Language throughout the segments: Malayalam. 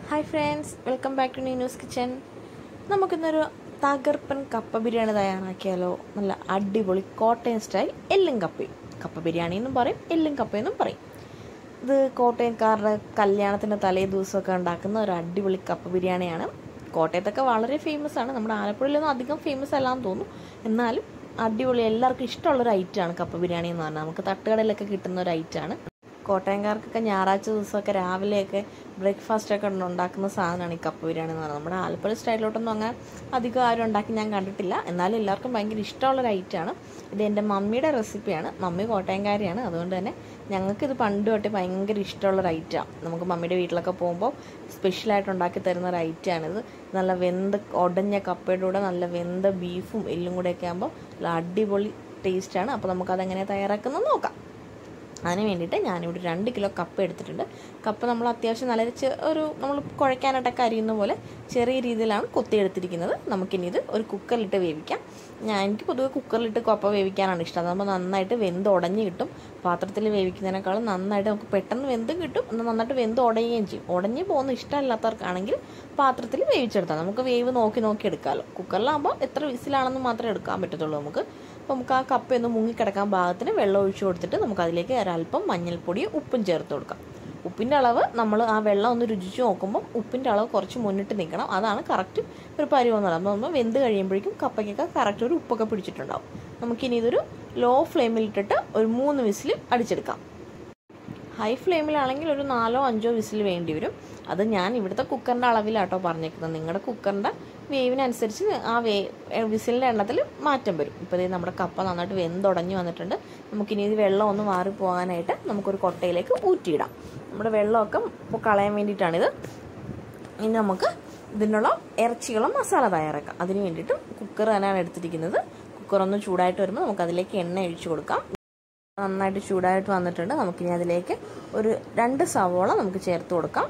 hi friends welcome back to news kitchen നമുക്കിന്നൊരു തകർപ്പൻ കപ്പ ബിരിയാണി തയ്യാറാക്കിയാലോ നല്ല അടിപൊളി കോട്ടയം സ്റ്റൈൽ എല്ലും കപ്പയും കപ്പ ബിരിയാണി എന്നും പറയും എല്ലും കപ്പയെന്നും പറയും ഇത് കോട്ടയംകാരുടെ കല്യാണത്തിൻ്റെ തലേ ദിവസമൊക്കെ ഉണ്ടാക്കുന്ന ഒരു അടിപൊളി കപ്പ ബിരിയാണിയാണ് കോട്ടയത്തൊക്കെ വളരെ ഫേമസ് ആണ് നമ്മുടെ ആലപ്പുഴയിലൊന്നും അധികം ഫേമസ് അല്ലാന്ന് തോന്നുന്നു എന്നാലും അടിപൊളി എല്ലാവർക്കും ഇഷ്ടമുള്ളൊരു ഐറ്റമാണ് കപ്പ ബിരിയാണി എന്ന് പറഞ്ഞാൽ നമുക്ക് തട്ടുകടയിലൊക്കെ കിട്ടുന്ന ഒരു ഐറ്റമാണ് കോട്ടയംകാർക്കൊക്കെ ഞായറാഴ്ച ദിവസമൊക്കെ രാവിലെയൊക്കെ ബ്രേക്ക്ഫാസ്റ്റ് ഒക്കെ ഉണ്ടാക്കുന്ന സാധനമാണ് ഈ കപ്പ ബിരിയാണി എന്ന് പറയുന്നത് നമ്മുടെ ആലപ്പുഴ സ്റ്റൈലിലോട്ടൊന്നും അങ്ങനെ അധികം ആരും ഉണ്ടാക്കി ഞാൻ കണ്ടിട്ടില്ല എന്നാലും എല്ലാവർക്കും ഭയങ്കര ഇഷ്ടമുള്ളൊരു ഐറ്റമാണ് ഇത് എൻ്റെ മമ്മിയുടെ റെസിപ്പിയാണ് മമ്മി കോട്ടയംകാരിയാണ് അതുകൊണ്ട് തന്നെ ഞങ്ങൾക്കിത് പണ്ട് തൊട്ടേ ഭയങ്കര ഇഷ്ടമുള്ളൊരു ഐറ്റമാണ് നമുക്ക് മമ്മിയുടെ വീട്ടിലൊക്കെ പോകുമ്പോൾ സ്പെഷ്യലായിട്ട് ഉണ്ടാക്കി തരുന്ന ഒരു ഐറ്റമാണിത് നല്ല വെന്ത് ഉടഞ്ഞ കപ്പയുടെ കൂടെ നല്ല വെന്ത ബീഫും എല്ലും കൂടെയൊക്കെ ആകുമ്പോൾ നല്ല അടിപൊളി ടേസ്റ്റാണ് അപ്പോൾ നമുക്കതെങ്ങനെ തയ്യാറാക്കുന്നത് നോക്കാം അതിന് വേണ്ടിയിട്ട് ഞാനിവിടെ രണ്ട് കിലോ കപ്പ എടുത്തിട്ടുണ്ട് കപ്പ നമ്മൾ അത്യാവശ്യം നല്ല ചെ- ഒരു നമ്മൾ കുഴയ്ക്കാനായിട്ടൊക്കെ അരിയുന്ന പോലെ ചെറിയ രീതിയിലാണ് കൊത്തിയെടുത്തിരിക്കുന്നത് നമുക്കിനി ഇത് ഒരു കുക്കറിലിട്ട് വേവിക്കാം ഞാൻ എനിക്ക് പൊതുവെ കുക്കറിലിട്ട് കപ്പ വേവിക്കാനാണ് ഇഷ്ടം അതാകുമ്പോൾ നന്നായിട്ട് വെന്ത് ഉടഞ്ഞ് കിട്ടും പാത്രത്തിൽ വേവിക്കുന്നതിനേക്കാളും നന്നായിട്ട് നമുക്ക് പെട്ടെന്ന് വെന്ത് കിട്ടും എന്നാൽ നന്നായിട്ട് വെന്ത് ഉടയുകയും ചെയ്യും ഉടഞ്ഞ് പോകുന്ന ഇഷ്ടമില്ലാത്തവർക്കാണെങ്കിൽ പാത്രത്തിൽ വേവിച്ചെടുത്താൽ നമുക്ക് വേവ് നോക്കി നോക്കി എടുക്കാമല്ലോ കുക്കറിലാകുമ്പോൾ എത്ര വിസിലാണെന്ന് മാത്രമേ എടുക്കാൻ പറ്റത്തുള്ളൂ നമുക്ക് അപ്പോൾ നമുക്ക് ആ കപ്പയൊന്ന് മുങ്ങിക്കിടക്കാൻ പാകത്തിന് വെള്ളം ഒഴിച്ചു കൊടുത്തിട്ട് നമുക്ക് അതിലേക്ക് ഒരല്പം മഞ്ഞൾപ്പൊടിയും ഉപ്പും ചേർത്ത് കൊടുക്കാം ഉപ്പിൻ്റെ അളവ് നമ്മൾ ആ വെള്ളം ഒന്ന് രുചിച്ച് നോക്കുമ്പോൾ ഉപ്പിൻ്റെ അളവ് കുറച്ച് മുന്നിട്ട് നിൽക്കണം അതാണ് കറക്റ്റ് ഒരു പരുവം എന്ന് പറയുമ്പോൾ നമ്മൾ വെന്ത് കഴിയുമ്പോഴേക്കും കപ്പയ്ക്കൊക്കെ കറക്റ്റ് ഒരു ഉപ്പൊക്കെ പിടിച്ചിട്ടുണ്ടാവും നമുക്കിനി ഇതൊരു ലോ ഫ്ലെയിമിലിട്ടിട്ട് ഒരു മൂന്ന് വിസിൽ അടിച്ചെടുക്കാം ഹൈ ഫ്ലെയിമിലാണെങ്കിൽ ഒരു നാലോ അഞ്ചോ വിസിൽ വേണ്ടി വരും അത് ഞാൻ ഇവിടുത്തെ കുക്കറിൻ്റെ അളവിലാട്ടോ പറഞ്ഞേക്കുന്നത് നിങ്ങളുടെ കുക്കറിൻ്റെ വേവിനനുസരിച്ച് ആ വേ വിസിലിൻ്റെ എണ്ണത്തിൽ മാറ്റം വരും ഇപ്പോൾ ഇത് നമ്മുടെ കപ്പ നന്നായിട്ട് വെന്തുടഞ്ഞ് വന്നിട്ടുണ്ട് നമുക്കിനി ഇത് വെള്ളം ഒന്ന് മാറി പോകാനായിട്ട് നമുക്കൊരു കൊട്ടയിലേക്ക് ഊറ്റിയിടാം നമ്മുടെ വെള്ളമൊക്കെ ഇപ്പോൾ കളയാൻ വേണ്ടിയിട്ടാണിത് ഇനി നമുക്ക് ഇതിനുള്ള ഇറച്ചികളും മസാല തയ്യാറാക്കാം അതിന് വേണ്ടിയിട്ട് കുക്കർ തന്നെയാണ് എടുത്തിരിക്കുന്നത് കുക്കർ ഒന്ന് ചൂടായിട്ട് വരുമ്പോൾ നമുക്ക് അതിലേക്ക് എണ്ണ ഒഴിച്ചു കൊടുക്കാം നന്നായിട്ട് ചൂടായിട്ട് വന്നിട്ടുണ്ട് നമുക്കിനി അതിലേക്ക് ഒരു രണ്ട് സവോള നമുക്ക് ചേർത്ത് കൊടുക്കാം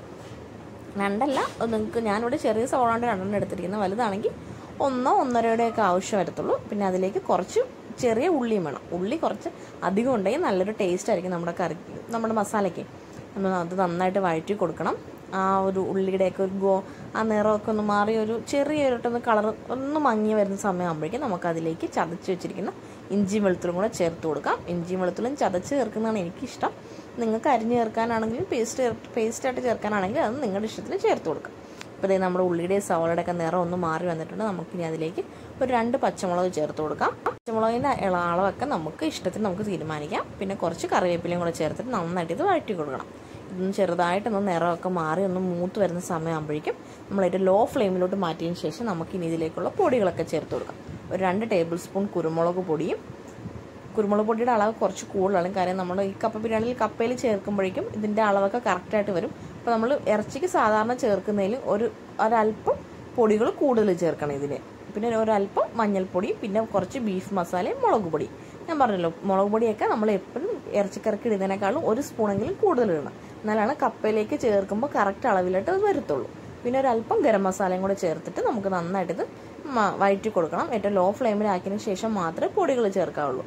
രണ്ടല്ല നിങ്ങൾക്ക് ഞാനിവിടെ ചെറിയ സവോള കൊണ്ട് രണ്ടെണ്ണം എടുത്തിരിക്കുന്നത് വലുതാണെങ്കിൽ ഒന്നോ ഒന്നരയുടെയൊക്കെ ആവശ്യം വരത്തുള്ളൂ പിന്നെ അതിലേക്ക് കുറച്ച് ചെറിയ ഉള്ളിയും വേണം ഉള്ളി കുറച്ച് അധികം ഉണ്ടെങ്കിൽ നല്ലൊരു ടേസ്റ്റ് ആയിരിക്കും നമ്മുടെ കറി നമ്മുടെ മസാലയ്ക്ക് നമ്മൾ അത് നന്നായിട്ട് വഴറ്റി കൊടുക്കണം ആ ഒരു ഉള്ളിയുടെയൊക്കെ ഒരു ഗോ ആ നിറമൊക്കെ ഒന്ന് മാറി ഒരു ചെറിയൊരിട്ടൊന്ന് കളർ ഒന്ന് മങ്ങി വരുന്ന സമയമാകുമ്പോഴേക്കും നമുക്ക് അതിലേക്ക് ചതച്ച് വെച്ചിരിക്കുന്ന ഇഞ്ചിയും വെളുത്തുള്ളും കൂടെ ചേർത്ത് കൊടുക്കാം ഇഞ്ചിയും വെളുത്തുള്ളും ചതച്ച് ചേർക്കുന്നതാണ് എനിക്കിഷ്ടം നിങ്ങൾക്ക് അരിഞ്ഞ് ചേർക്കാനാണെങ്കിലും പേസ്റ്റ് പേസ്റ്റായിട്ട് ചേർക്കാനാണെങ്കിലും അത് നിങ്ങളുടെ ഇഷ്ടത്തിന് ചേർത്ത് കൊടുക്കാം ഇപ്പോൾ ഇതേ നമ്മുടെ ഉള്ളിയുടെ സവാളയുടെ ഒക്കെ നിറം ഒന്ന് മാറി വന്നിട്ടുണ്ട് നമുക്കിനി അതിലേക്ക് ഒരു രണ്ട് പച്ചമുളക് ചേർത്ത് കൊടുക്കാം പച്ചമുളകിൻ്റെ ഇള അളവൊക്കെ നമുക്ക് ഇഷ്ടത്തിന് നമുക്ക് തീരുമാനിക്കാം പിന്നെ കുറച്ച് കറിവേപ്പിലയും കൂടെ ചേർത്തിട്ട് നന്നായിട്ട് ഇത് വഴറ്റി കൊടുക്കണം ഇതൊന്ന് ചെറുതായിട്ടൊന്ന് നിറമൊക്കെ മാറി ഒന്ന് മൂത്ത് വരുന്ന സമയമാകുമ്പോഴേക്കും നമ്മളൊരു ലോ ഫ്ലെയിമിലോട്ട് മാറ്റിയതിന് ശേഷം നമുക്ക് ഇനി ഇതിലേക്കുള്ള പൊടികളൊക്കെ ചേർത്ത് കൊടുക്കാം ഒരു രണ്ട് ടേബിൾ സ്പൂൺ കുരുമുളക് പൊടിയും കുരുമുളക് പൊടിയുടെ അളവ് കുറച്ച് കൂടുതലാണ് കാര്യം നമ്മൾ ഈ കപ്പ ബിരിയാണിയിൽ കപ്പയിൽ ചേർക്കുമ്പോഴേക്കും ഇതിൻ്റെ അളവൊക്കെ കറക്റ്റായിട്ട് വരും അപ്പോൾ നമ്മൾ ഇറച്ചിക്ക് സാധാരണ ചേർക്കുന്നതിൽ ഒരു ഒരല്പം പൊടികൾ കൂടുതൽ ചേർക്കണം ഇതിന് പിന്നെ ഒരല്പം മഞ്ഞൾപ്പൊടി പിന്നെ കുറച്ച് ബീഫ് മസാലയും മുളക് പൊടി ഞാൻ പറഞ്ഞല്ലോ മുളക് പൊടിയൊക്കെ നമ്മൾ എപ്പോഴും ഇറച്ചിക്കറക്കി ഇടുന്നതിനേക്കാളും ഒരു സ്പൂണെങ്കിലും കൂടുതൽ ഇടണം എന്നാലാണ് കപ്പയിലേക്ക് ചേർക്കുമ്പോൾ കറക്റ്റ് അളവിലായിട്ട് അത് വരത്തുള്ളൂ പിന്നെ ഒരല്പം ഗരം മസാലയും കൂടെ ചേർത്തിട്ട് നമുക്ക് നന്നായിട്ട് ഇത് മ- വഴറ്റി കൊടുക്കണം ഏറ്റവും ലോ ഫ്ലെയിമിലാക്കിയതിന് ശേഷം മാത്രമേ പൊടികൾ ചേർക്കാവുള്ളൂ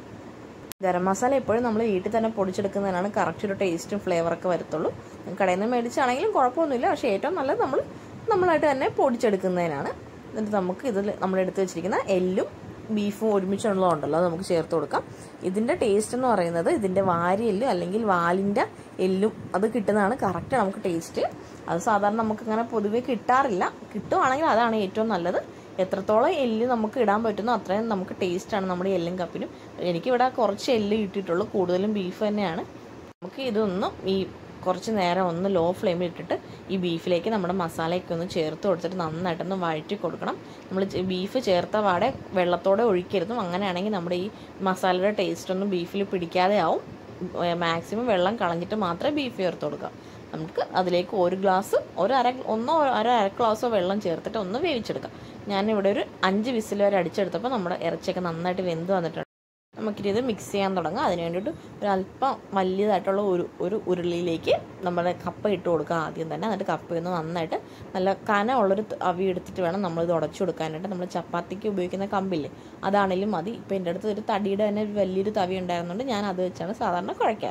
ഗരം മസാല എപ്പോഴും നമ്മൾ വീട്ടിൽ തന്നെ പൊടിച്ചെടുക്കുന്നതിനാണ് കറക്റ്റ് ഒരു ടേസ്റ്റും ഫ്ലേവറൊക്കെ വരത്തുള്ളൂ കടയിൽ നിന്ന് മേടിച്ചാണെങ്കിലും കുഴപ്പമൊന്നുമില്ല പക്ഷേ ഏറ്റവും നല്ലത് നമ്മൾ നമ്മളായിട്ട് തന്നെ പൊടിച്ചെടുക്കുന്നതിനാണ് എന്നിട്ട് നമുക്ക് ഇതിൽ നമ്മൾ എടുത്ത് വെച്ചിരിക്കുന്ന എല്ലും ബീഫും ഒരുമിച്ചുള്ളതുണ്ടല്ലോ അത് നമുക്ക് ചേർത്ത് കൊടുക്കാം ഇതിൻ്റെ ടേസ്റ്റ് എന്ന് പറയുന്നത് ഇതിൻ്റെ വാരിയെല്ലും അല്ലെങ്കിൽ വാലിൻ്റെ എല്ലും അത് കിട്ടുന്നതാണ് കറക്റ്റ് നമുക്ക് ടേസ്റ്റ് അത് സാധാരണ നമുക്ക് അങ്ങനെ പൊതുവേ കിട്ടാറില്ല കിട്ടുവാണെങ്കിൽ അതാണ് ഏറ്റവും നല്ലത് എത്രത്തോളം എല്ല് നമുക്ക് ഇടാൻ പറ്റുന്നോ അത്രയും നമുക്ക് ടേസ്റ്റാണ് നമ്മുടെ എല്ലും കപ്പിനും എനിക്കിവിടെ കുറച്ച് എല്ല് കിട്ടിയിട്ടുള്ളൂ കൂടുതലും ബീഫ് തന്നെയാണ് നമുക്ക് ഇതൊന്നും ഈ കുറച്ച് നേരം ഒന്ന് ലോ ഫ്ലെയിമിൽ ഇട്ടിട്ട് ഈ ബീഫിലേക്ക് നമ്മുടെ മസാലയൊക്കെ ഒന്ന് ചേർത്ത് കൊടുത്തിട്ട് നന്നായിട്ടൊന്ന് വഴറ്റി കൊടുക്കണം നമ്മൾ ബീഫ് ചേർത്ത പാടെ വെള്ളത്തോടെ ഒഴിക്കരുതും അങ്ങനെയാണെങ്കിൽ നമ്മുടെ ഈ മസാലയുടെ ടേസ്റ്റ് ഒന്നും ബീഫിൽ പിടിക്കാതെ ആവും മാക്സിമം വെള്ളം കളഞ്ഞിട്ട് മാത്രമേ ബീഫ് ചേർത്ത് കൊടുക്കാം നമുക്ക് അതിലേക്ക് ഒരു ഗ്ലാസ് ഒരു അര ഒന്നോ അര അര ഗ്ലാസോ വെള്ളം ചേർത്തിട്ട് ഒന്ന് വേവിച്ചെടുക്കാം ഞാനിവിടെ ഒരു അഞ്ച് വിസിൽ വരെ അടിച്ചെടുത്തപ്പോൾ നമ്മുടെ ഇറച്ചിയൊക്കെ നന്നായിട്ട് വെന്ത് വന്നിട്ടുണ്ട് നമുക്കിനി ഇത് മിക്സ് ചെയ്യാൻ തുടങ്ങാം അതിന് വേണ്ടിയിട്ട് ഒരു അല്പം വലിയതായിട്ടുള്ള ഒരു ഒരു ഉരുളിയിലേക്ക് നമ്മുടെ കപ്പ ഇട്ട് കൊടുക്കുക ആദ്യം തന്നെ എന്നിട്ട് കപ്പയൊന്ന് നന്നായിട്ട് നല്ല കനമുള്ളൊരു ത- അവി എടുത്തിട്ട് വേണം നമ്മളിത് ഉടച്ചു കൊടുക്കാനായിട്ട് നമ്മൾ ചപ്പാത്തിക്ക് ഉപയോഗിക്കുന്ന കമ്പില്ലേ അതാണെങ്കിലും മതി ഇപ്പോൾ എൻ്റെ അടുത്ത് ഒരു തടിയുടെ തന്നെ ഒരു വലിയൊരു തവി ഉണ്ടായിരുന്നുകൊണ്ട് ഞാൻ അത് വെച്ചാണ് സാധാരണ കുഴയ്ക്കാറ്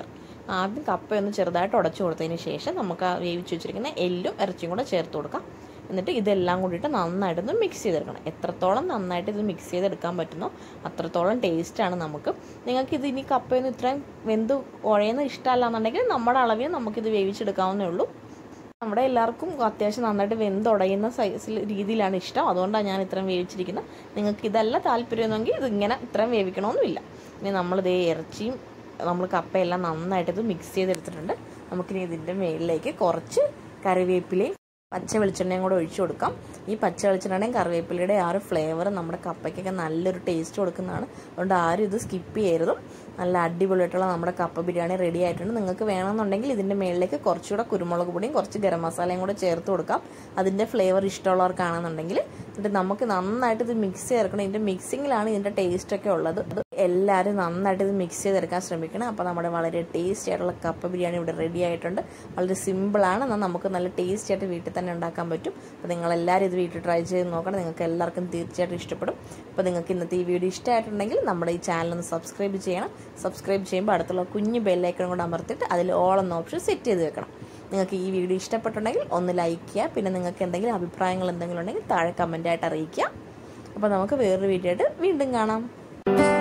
ആദ്യം കപ്പയൊന്ന് ചെറുതായിട്ട് ഉടച്ചു കൊടുത്തതിന് ശേഷം നമുക്ക് ആ വേവിച്ച് വെച്ചിരിക്കുന്ന എല്ലും ഇറച്ചിയും കൂടെ ചേർത്ത് കൊടുക്കാം എന്നിട്ട് ഇതെല്ലാം കൂടിയിട്ട് നന്നായിട്ടൊന്ന് മിക്സ് ചെയ്തെടുക്കണം എത്രത്തോളം നന്നായിട്ട് ഇത് മിക്സ് ചെയ്തെടുക്കാൻ പറ്റുന്നോ അത്രത്തോളം ടേസ്റ്റാണ് നമുക്ക് നിങ്ങൾക്ക് ഇത് ഇനി കപ്പയൊന്നും ഇത്രയും വെന്ത് ഉഴയുന്ന ഇഷ്ടമല്ല എന്നുണ്ടെങ്കിൽ നമ്മുടെ അളവിൽ നമുക്കിത് വേവിച്ചെടുക്കാവുന്നേ ഉള്ളൂ നമ്മുടെ എല്ലാവർക്കും അത്യാവശ്യം നന്നായിട്ട് വെന്തുടയുന്ന സൈസിൽ രീതിയിലാണ് ഇഷ്ടം അതുകൊണ്ടാണ് ഞാൻ ഇത്രയും വേവിച്ചിരിക്കുന്നത് നിങ്ങൾക്ക് ഇതല്ല താല്പര്യമെന്നെങ്കിൽ ഇതിങ്ങനെ ഇത്രയും വേവിക്കണമെന്നില്ല ഇനി നമ്മളിത് ഇറച്ചിയും നമ്മൾ കപ്പയെല്ലാം നന്നായിട്ട് ഇത് മിക്സ് ചെയ്തെടുത്തിട്ടുണ്ട് നമുക്കിനി ഇതിൻ്റെ മേളിലേക്ക് കുറച്ച് കറിവേപ്പിലയും പച്ച വെളിച്ചെണ്ണയും കൂടെ ഒഴിച്ചു കൊടുക്കാം ഈ പച്ച വെളിച്ചെണ്ണയുടെയും കറിവേപ്പിലയുടെ ആ ഒരു ഫ്ലേവർ നമ്മുടെ കപ്പയ്ക്കൊക്കെ നല്ലൊരു ടേസ്റ്റ് കൊടുക്കുന്നതാണ് അതുകൊണ്ട് ആരും ഇത് സ്കിപ്പ് ചെയ്യരുതും നല്ല അടിപൊളിയായിട്ടുള്ള നമ്മുടെ കപ്പ ബിരിയാണി റെഡി ആയിട്ടുണ്ട് നിങ്ങൾക്ക് വേണമെന്നുണ്ടെങ്കിൽ ഇതിൻ്റെ മേളിലേക്ക് കുറച്ചുകൂടെ കുരുമുളക് പൊടിയും കുറച്ച് ഗരം മസാലയും കൂടെ ചേർത്ത് കൊടുക്കാം അതിൻ്റെ ഫ്ലേവർ ഇഷ്ടമുള്ളവർക്കാണെന്നുണ്ടെങ്കിൽ എന്നിട്ട് നമുക്ക് നന്നായിട്ട് ഇത് മിക്സ് ചേർക്കണം ഇതിൻ്റെ മിക്സിങ്ങിലാണ് ഇതിൻ്റെ ടേസ്റ്റ് ഒക്കെ ഉള്ളത് അത് എല്ലാവരും നന്നായിട്ട് ഇത് മിക്സ് ചെയ്തെടുക്കാൻ ശ്രമിക്കണം അപ്പോൾ നമ്മുടെ വളരെ ടേസ്റ്റി ആയിട്ടുള്ള കപ്പ ബിരിയാണി ഇവിടെ റെഡി ആയിട്ടുണ്ട് വളരെ സിമ്പിളാണ് എന്നാൽ നമുക്ക് നല്ല ടേസ്റ്റി ആയിട്ട് വീട്ടിൽ തന്നെ ഉണ്ടാക്കാൻ പറ്റും അപ്പോൾ നിങ്ങളെല്ലാവരും ഇത് വീട്ടിൽ ട്രൈ ചെയ്ത് നോക്കണം നിങ്ങൾക്ക് എല്ലാവർക്കും തീർച്ചയായിട്ടും ഇഷ്ടപ്പെടും അപ്പോൾ നിങ്ങൾക്ക് ഇന്നത്തെ ഈ വീഡിയോ ഇഷ്ടമായിട്ടുണ്ടെങ്കിൽ നമ്മുടെ ഈ ചാനൽ ഒന്ന് സബ്സ്ക്രൈബ് ചെയ്യണം സബ്സ്ക്രൈബ് ചെയ്യുമ്പോൾ അടുത്തുള്ള കുഞ്ഞ് ബെല്ലൈക്കൺ കൂടെ അമർത്തിയിട്ട് അതിൽ ഓൾ എന്ന ഓപ്ഷൻ സെറ്റ് ചെയ്ത് വെക്കണം നിങ്ങൾക്ക് ഈ വീഡിയോ ഇഷ്ടപ്പെട്ടുണ്ടെങ്കിൽ ഒന്ന് ലൈക്ക് ചെയ്യുക പിന്നെ നിങ്ങൾക്ക് എന്തെങ്കിലും അഭിപ്രായങ്ങൾ എന്തെങ്കിലും ഉണ്ടെങ്കിൽ താഴെ കമൻറ്റായിട്ട് അറിയിക്കുക അപ്പോൾ നമുക്ക് വേറൊരു വീഡിയോ ആയിട്ട് വീണ്ടും കാണാം